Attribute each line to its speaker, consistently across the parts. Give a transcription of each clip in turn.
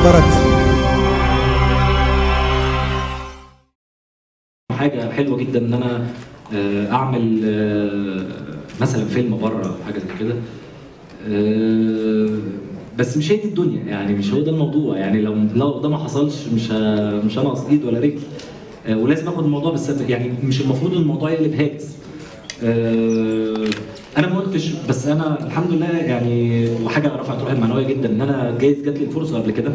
Speaker 1: حضرت
Speaker 2: حاجه حلوه جدا ان انا آه، اعمل آه، مثلا فيلم بره حاجه زي كده آه، بس مش هي دي الدنيا يعني مش هو ده الموضوع يعني لو لو ده ما حصلش مش ه- مش هنقص ايد ولا رجل آه، ولازم اخد الموضوع بس يعني مش المفروض الموضوع يقلب هاجس آه، انا ما قلتش بس انا الحمد لله يعني وحاجه رفعت روحي المعنويه جدا ان انا جايز جات لي الفرصه قبل كده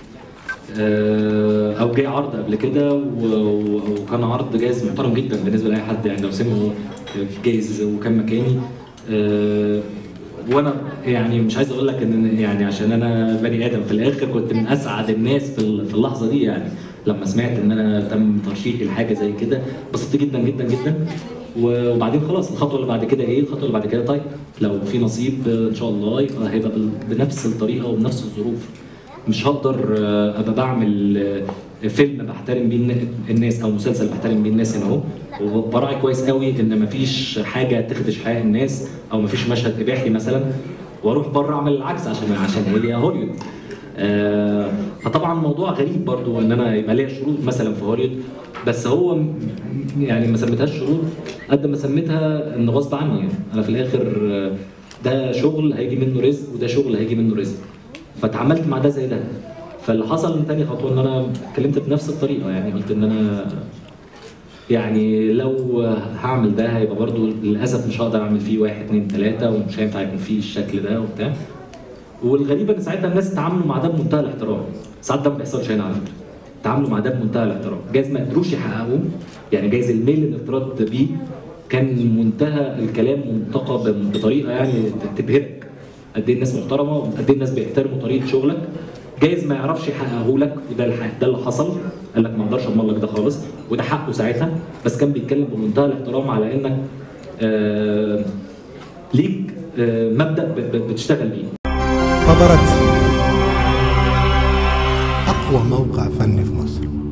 Speaker 2: آه، او جاي عرض قبل كده و- و- وكان عرض جايز محترم جدا بالنسبه لاي حد يعني لو سمعوا جايز وكان مكاني آه، وانا يعني مش عايز اقول لك ان يعني عشان انا بني ادم في الاخر كنت من اسعد الناس في ال- في اللحظه دي يعني لما سمعت ان انا تم ترشيحي لحاجه زي كده انبسطت جدا جدا جدا و- وبعدين خلاص الخطوه اللي بعد كده ايه؟ الخطوه اللي بعد كده طيب لو في نصيب آه، ان شاء الله يبقى هيبقى بال- بنفس الطريقه وبنفس الظروف مش هقدر آه، ابقى بعمل آه، فيلم بحترم بيه الن- الناس او مسلسل بحترم بيه الناس هنا اهو وبراعي كويس قوي ان مفيش حاجه تخدش حق الناس او مفيش مشهد اباحي مثلا واروح بره اعمل العكس عشان عشان هي هوليوود آه، فطبعا الموضوع غريب برضو ان انا يبقى ليا شروط مثلا في هوليوود بس هو م- يعني ما سميتهاش شروط قد ما سميتها ان غصب عني يعني انا في الاخر آه، ده شغل هيجي منه رزق وده شغل هيجي منه رزق فتعاملت مع ده زي ده فاللي حصل من تاني خطوه ان انا اتكلمت بنفس الطريقه يعني قلت ان انا يعني لو هعمل ده هيبقى برضو للاسف مش هقدر اعمل فيه واحد اتنين تلاته ومش هينفع يكون فيه الشكل ده وبتاع والغريب ان ساعتها الناس تعاملوا مع ده بمنتهى الاحترام ساعات ده ما بيحصلش هنا على فكره تعاملوا مع ده بمنتهى الاحترام جايز ما قدروش يحققوه يعني جايز الميل اللي ارتبط بيه كان منتهى الكلام منتقى ب- بطريقه يعني تبهرك قد ايه الناس محترمه وقد ايه الناس بيحترموا طريقه شغلك جايز ما يعرفش يحققه لك وده الح- ده اللي حصل قال لك ما اقدرش اضمن لك ده خالص وده حقه ساعتها بس كان بيتكلم بمنتهى الاحترام على انك آه ليك آه مبدا ب- ب- بتشتغل بيه
Speaker 1: حضرت
Speaker 3: أقوى موقع فني في مصر